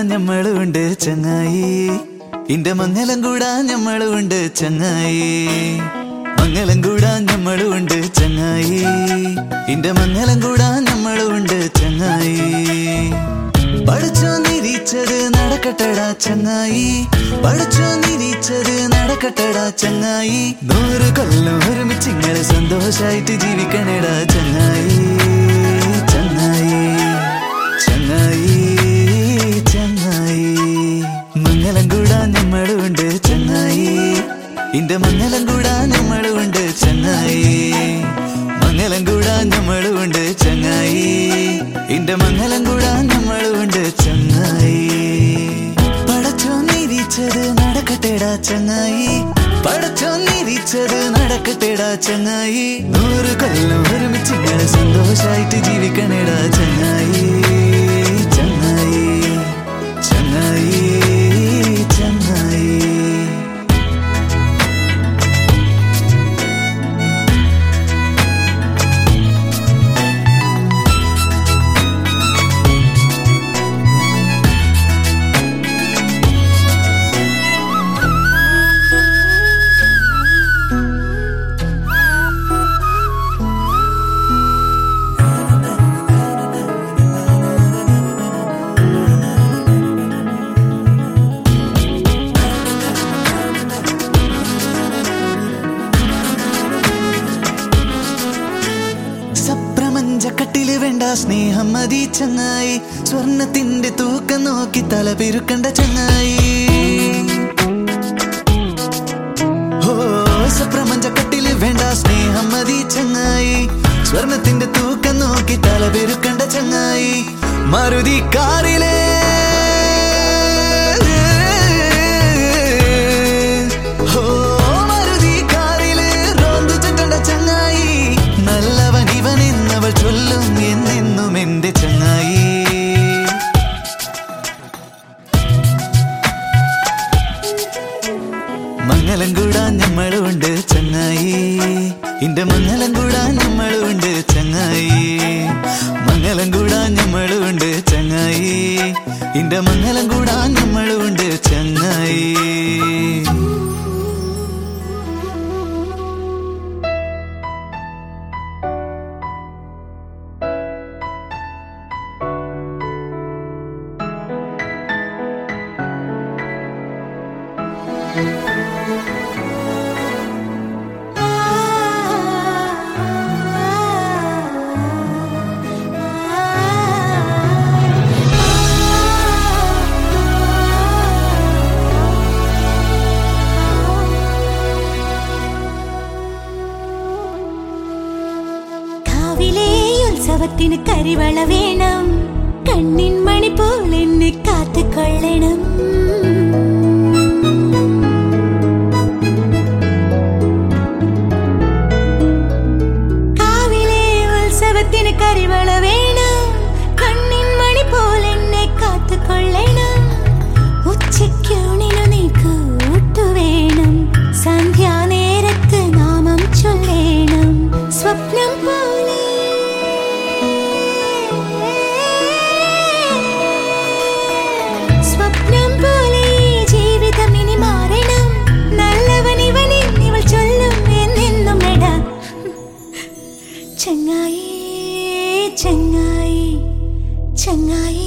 ഞമ്മളുണ്ട് ചങ്ങായി ഇന്റെ മംഗലം കൂടാ ഞമ്മളുണ്ട് ചങ്ങായി മംഗലം കൂടാ ഞമ്മളുണ്ട് ചങ്ങായി ഇന്റെ മംഗലം കൂടാ ഞമ്മളുണ്ട് ചങ്ങായി പഠിച്ചോ നിരീച്ചത് നടക്കട്ടടാ ചങ്ങായി പഠിച്ചോ നിരീച്ചത് നടക്കട്ടടാ ചങ്ങായി നൂറ് കൊല്ലം ഒരുമിച്ച് ഇങ്ങനെ സന്തോഷായിട്ട് ജീവിക്കണടാ ചങ്ങായി ചങ്ങായി ചങ്ങായി ചങ്ങായി മംഗലം കൂടാ നമ്മളുണ്ട് ചങ്ങായി ഇന്റെ മംഗലം കൂടാ നമ്മളുണ്ട് ചങ്ങായി മംഗലം കൂടാ നമ്മളുണ്ട് ചങ്ങായി ഇന്റെ മംഗലം കൂടാ നമ്മളുണ്ട് ചങ്ങായി പടച്ചോ നിരീച്ചത് നടക്കട്ടെടാ ചങ്ങായി പടച്ചോ നിരീച്ചത് നടക്കട്ടെടാ ചങ്ങായി നൂറ് കൊല്ലം ഒരുമിച്ച് ഇങ്ങനെ സന്തോഷായിട്ട് ജീവിക്കണേടാ ചങ്ങായി ചങ്ങായി ചങ്ങായി ചങ്ങായി സപ്രമഞ്ചക്കട്ടില് വേണ്ട സ്നേഹം മതി ചങ്ങായി സ്വർണത്തിന്റെ തൂക്കം നോക്കി തല പെരുക്കണ്ട ചങ്ങായി ഓ സപ്രമഞ്ചക്കട്ടില് വേണ്ട സ്നേഹം മതി ചങ്ങായി സ്വർണത്തിന്റെ തൂക്കം നോക്കി തല പെരുക്കണ്ട ചങ്ങായി മരുതി കാറിലേ ഓ മരുതി കാറില് റോന്തു ചുറ്റണ്ട ചങ്ങായി നല്ലവൻ ഇവൻ എന്നവൾ ചൊല്ലും എന്നെന്നും എന്റെ ചങ്ങായി മംഗലം കൂടാ ഞമ്മളുണ്ട് ചങ്ങായി ഇന്റെ മംഗലം കൂടാ ഞമ്മളുണ്ട് ചങ്ങായി മംഗലം കൂടാ ഞമ്മളുണ്ട് ചങ്ങായി ഇന്റെ മംഗലം കൂടാ ഞമ്മളുണ്ട് ചങ്ങായി കാവിലെ ഉത്സവത്തിന് കരിവള വേണം കണ്ണിൻ മണി പോൽ എന്നെ കാത്തുകൊള്ളണം കാവിലെ ഉത്സവത്തിന് കരിവള വേണം കണ്ണിൻ മണി പോൽ എന്നെ കാത്തുകൊള്ളണം ഉച്ചയ്ക്കൂണിനു നീ കൂട്ടുവേണം സന്ധ്യാനേരത്ത് നാമം ചൊല്ലേണം സ്വപ്നം പോലെ സ്വപ്നം പോലെ ഈ ജീവിതം ഇനി മാറണം നല്ലവൻ ഇവനിൽ ഇവൾ ചൊല്ലും എന്നെന്നും എടാ ചങ്ങായി ചങ്ങായി ചങ്ങായി